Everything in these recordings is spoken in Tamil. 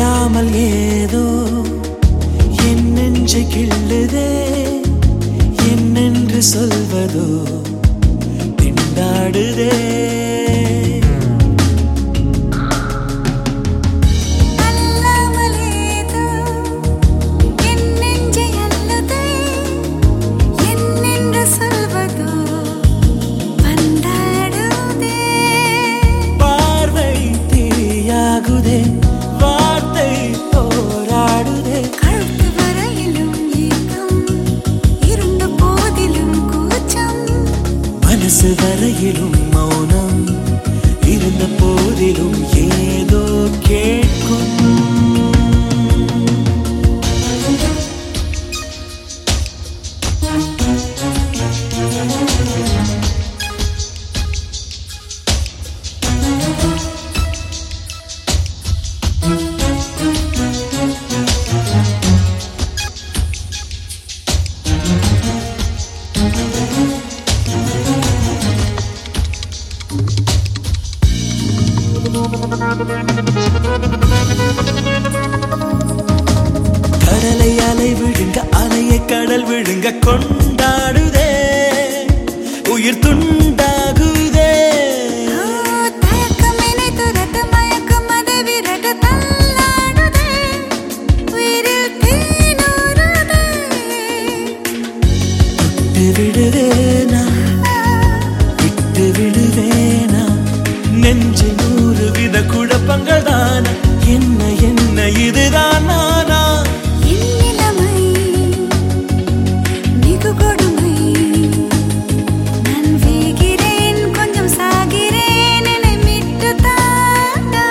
சொல்லாமல் ஏதோ என் நெஞ்சை கிள்ளுதே என்னென்று சொல்வதோ திண்டாடுதே அல்லாமலேதோ என் நெஞ்சை அல்லதே என்னென்று சொல்வதோ வந்தாடுதே பார்வை தீயாகுதே வார்த்தை போராடுதே கழுத்து வரையிலும் ஏக்கம் இருந்த போதிலும் கூச்சம் மனசு வரையிலும் மௌனம் இருந்த போதிலும் ஏதோ கேட்கும் கடலை அலை விழுங்க அலையை கடல் விழுங்க கொண்டாடுதே உயிர் துண்டாகுதே ஓ தயக்கம் என்னை துரத்த மயக்கம் அதை விரட்ட தள்ளாடுதே உயிரில் தேனூறுதே விட்டு விடுவேனா விட்டு விடுவேனா நெஞ்சு நூறு வித குழப்பங்கள் தானா என்ன என்ன இதுதான் நானா என் நிலைமை மிகு கொடுமை நான் வேகிறேன் கொஞ்சம் சாகிறேன் என்னை மீட்டு தாண்டா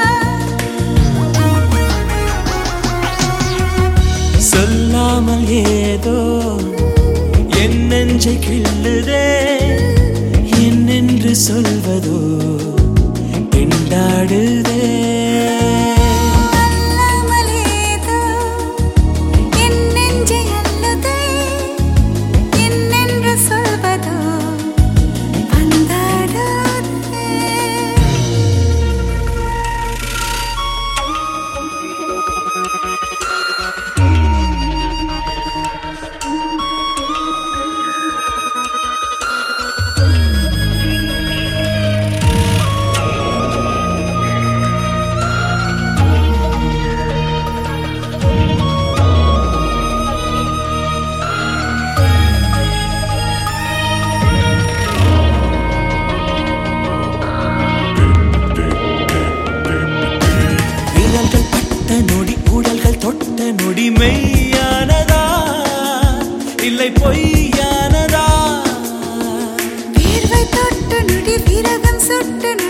சொல்லாமல் ஏதோ என் நெஞ்சை கிள்ளுதே என்னென்று சொல்வதோ திண்டாடுதே அல்லாமலேதோ என் நெஞ்சை அல்லதே என்னென்று சொல்வதோ வந்தாடாதே விரல்கள் பட்ட நொடி உடல்கள் தொட்ட நொடி மெய்யானதா இல்லை பொய்யானதா வேர்வை தொட்டு நொடி விரகம் சுட்டு